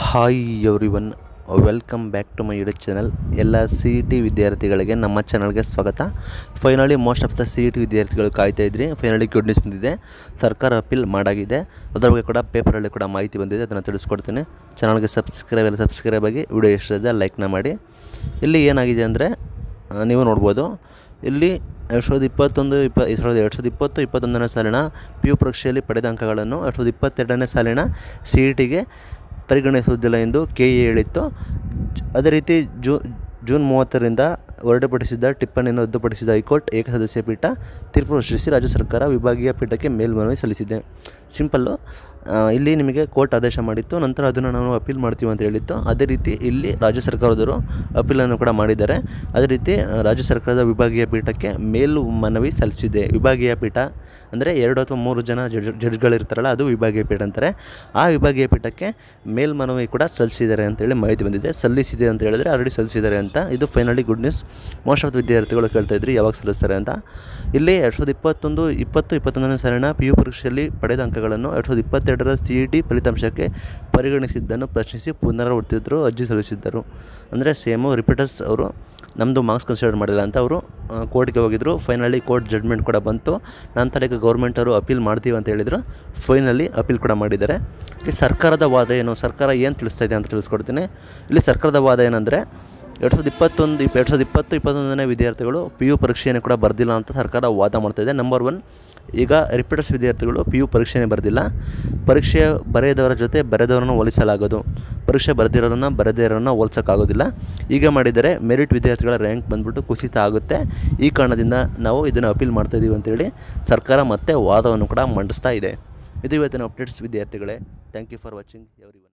hi everyone welcome back to my YouTube channel ಎಲ್ಲ C E T ವಿದ್ಯಾರ್ಥಿಗಳಿಗೆ ನಮ್ಮ ಚಾನಲ್ಗೆ ಸ್ವಾಗತ finally most of the C E T ವಿದ್ಯಾರ್ಥಿಗಳು ಕಾಯ್ತಾ ಇದ್ರಿ ಫೈನಲಿ ಗುಡ್ ನ್ಯೂಸ್ ಬಂದಿದೆ ಸರ್ಕಾರ ಅಪೀಲ್ ಮಾಡಾಗಿದೆ ಅದರ ಬಗ್ಗೆ ಕೂಡ ಪೇಪರಲ್ಲಿ ಕೂಡ ಮಾಹಿತಿ ಬಂದಿದೆ ಅದನ್ನು ತಿಳಿಸ್ಕೊಡ್ತೀನಿ ಚಾನಲ್ಗೆ ಸಬ್ಸ್ಕ್ರೈಬ್ ಎಲ್ಲ ಸಬ್ಸ್ಕ್ರೈಬ್ ಆಗಿ ವಿಡಿಯೋ ಎಷ್ಟಿದೆ ಲೈಕ್ನ ಮಾಡಿ ಇಲ್ಲಿ ಏನಾಗಿದೆ ಅಂದರೆ ನೀವು ನೋಡ್ಬೋದು ಇಲ್ಲಿ ಎರಡು ಸಾವಿರದ ಇಪ್ಪತ್ತೊಂದು ಇಪ್ಪ ಎರಡು ಸಾವಿರದ ಎರಡು ಸಾವಿರದ ಇಪ್ಪತ್ತು ಇಪ್ಪತ್ತೊಂದನೇ ಸಾಲಿನ ಪಿ ಯು ಪರೀಕ್ಷೆಯಲ್ಲಿ ಪಡೆದ ಅಂಕಗಳನ್ನು ಎರಡು ಸಾವಿರದ ಇಪ್ಪತ್ತೆರಡನೇ ಸಾಲಿನ ಸಿ ಇ ಟಿಗೆ ಪರಿಗಣಿಸುವುದಿಲ್ಲ ಎಂದು ಕೆ ಎ ಹೇಳಿತ್ತು ಜ- ಅದೇ ರೀತಿ ಜೂ ಜೂನ್ ಮೂವತ್ತರಿಂದ ಹೊರಡುಪಡಿಸಿದ ಟಿಪ್ಪಣಿಯನ್ನು ರದ್ದುಪಡಿಸಿದ ಹೈಕೋರ್ಟ್ ಏಕಸದಸ್ಯ ಪೀಠ ತೀರ್ಪು ಪ್ರಶ್ನಿಸಿ ರಾಜ್ಯ ಸರ್ಕಾರ ವಿಭಾಗೀಯ ಪೀಠಕ್ಕೆ ಮೇಲ್ಮನವಿ ಸಲ್ಲಿಸಿದೆ ಸಿಂಪಲ್ಲು ಆ, ಇಲ್ಲಿ ನಿಮಗೆ ಕೋರ್ಟ್ ಆದೇಶ ಮಾಡಿತ್ತು ನಂತರ ಅದನ್ನು ನಾವು ಅಪೀಲ್ ಮಾಡ್ತೀವಿ ಅಂತ ಹೇಳಿತ್ತು ಅದೇ ರೀತಿ ಇಲ್ಲಿ ರಾಜ್ಯ ಸರ್ಕಾರದವರು ಅಪೀಲನ್ನು ಕೂಡ ಮಾಡಿದ್ದಾರೆ ಅದೇ ರೀತಿ ಆ, ರಾಜ್ಯ ಸರ್ಕಾರದ ವಿಭಾಗೀಯ ಪೀಠಕ್ಕೆ ಮೇಲು ಮನವಿ ಸಲ್ಲಿಸಿದೆ ವಿಭಾಗೀಯ ಪೀಠ ಅಂದರೆ ಎರಡು ಅಥವಾ ಮೂರು ಜನ ಜಡ್ಜ್ ಜಡ್ಜ್ಗಳಿರ್ತಾರಲ್ಲ ಅದು ವಿಭಾಗೀಯ ಪೀಠ ಅಂತಾರೆ ಆ ವಿಭಾಗೀಯ ಪೀಠಕ್ಕೆ ಮೇಲ್ಮನವಿ ಕೂಡ ಸಲ್ಲಿಸಿದ್ದಾರೆ ಅಂತೇಳಿ ಮಾಹಿತಿ ಬಂದಿದೆ ಸಲ್ಲಿಸಿದೆ ಅಂತ ಹೇಳಿದ್ರೆ ಆಲ್ರೆಡಿ ಸಲ್ಲಿಸಿದ್ದಾರೆ ಅಂತ ಇದು finally good news most of the ವಿದ್ಯಾರ್ಥಿಗಳು ಕೇಳ್ತಾ ಇದ್ರಿ ಯಾವಾಗ ಸಲ್ಲಿಸ್ತಾರೆ ಅಂತ ಇಲ್ಲಿ ಎರಡು ಸಾವಿರದ ಇಪ್ಪತ್ತೊಂದು ಇಪ್ಪತ್ತು ಇಪ್ಪತ್ತೊಂದನೇ ಸಾಲಿನ ಪಿ ಯು ಪರೀಕ್ಷೆಯಲ್ಲಿ ಪಡೆದ ಅಂಕಗಳನ್ನು ಎರಡು ಸಾವಿರದ ಇಪ್ಪತ್ತೆರಡರ ಸಿ ಇ ಟಿ ಫಲಿತಾಂಶಕ್ಕೆ ಪರಿಗಣಿಸಿದ್ದನ್ನು ಪ್ರಶ್ನಿಸಿ ಪುನರಾವರ್ತಿತರು ಅರ್ಜಿ ಸಲ್ಲಿಸಿದ್ದರು ಅಂದರೆ ಸೇಮು ರಿಪೀಟರ್ಸ್ ಅವರು ನಮ್ಮದು ಮಾರ್ಕ್ಸ್ ಕನ್ಸಿಡರ್ ಮಾಡಿಲ್ಲ ಅಂತ ಅವರು ಕೋರ್ಟ್ಗೆ ಹೋಗಿದ್ರು ಫೈನಲಿ ಕೋರ್ಟ್ ಜಡ್ಮೆಂಟ್ ಕೂಡ ಬಂತು ನಂತರ ಈಗ ಗೌರ್ಮೆಂಟ್ ಅವರು ಅಪೀಲ್ ಮಾಡ್ತೀವಿ ಅಂತ ಹೇಳಿದರು ಫೈನಲಿ ಅಪೀಲ್ ಕೂಡ ಮಾಡಿದ್ದಾರೆ ಇಲ್ಲಿ ಸರ್ಕಾರದ ವಾದ ಏನು ಸರ್ಕಾರ ಏನು ತಿಳಿಸ್ತಾ ಇದೆ ಅಂತ ತಿಳಿಸ್ಕೊಡ್ತೀನಿ ಇಲ್ಲಿ ಸರ್ಕಾರದ ವಾದ ಏನಂದರೆ ಎರಡು ಸಾವಿರದ ಇಪ್ಪತ್ತೊಂದು ಇಪ್ಪ ಎರಡು ಸಾವಿರದ ಇಪ್ಪತ್ತು ಇಪ್ಪತ್ತೊಂದನೇ ವಿದ್ಯಾರ್ಥಿಗಳು ಪಿ ಯು ಪರೀಕ್ಷೆಯನ್ನು ಕೂಡ ಬರೆದಿಲ್ಲ ಅಂತ ಸರ್ಕಾರ ವಾದ ಮಾಡ್ತಾ ಇದೆ ನಂಬರ್ ಒನ್ ಈಗ ರಿಪೀಟರ್ಸ್ ವಿದ್ಯಾರ್ಥಿಗಳು ಪಿ ಯು ಪರೀಕ್ಷೆನೇ ಬರೆದಿಲ್ಲ ಪರೀಕ್ಷೆ ಬರೆಯದವರ ಜೊತೆ ಬರೆದವರನ್ನು ಹೋಲಿಸಲಾಗೋದು ಪರೀಕ್ಷೆ ಬರೆದಿರೋರನ್ನ ಬರೆದೇ ಇರೋರನ್ನ ಹೋಲ್ಸೋಕ್ಕಾಗೋದಿಲ್ಲ ಈಗ ಮಾಡಿದರೆ ಮೆರಿಟ್ ವಿದ್ಯಾರ್ಥಿಗಳ ರ್ಯಾಂಕ್ ಬಂದ್ಬಿಟ್ಟು ಕುಸಿತ ಆಗುತ್ತೆ ಈ ಕಾರಣದಿಂದ ನಾವು ಇದನ್ನು ಅಪೀಲ್ ಮಾಡ್ತಾ ಇದ್ದೀವಿ ಅಂತೇಳಿ ಸರ್ಕಾರ ಮತ್ತೆ ವಾದವನ್ನು ಕೂಡ ಮಂಡಿಸ್ತಾ ಇದೆ ಇದು ಇವತ್ತಿನ ಅಪ್ಡೇಟ್ಸ್ ವಿದ್ಯಾರ್ಥಿಗಳೇ thank you for watching every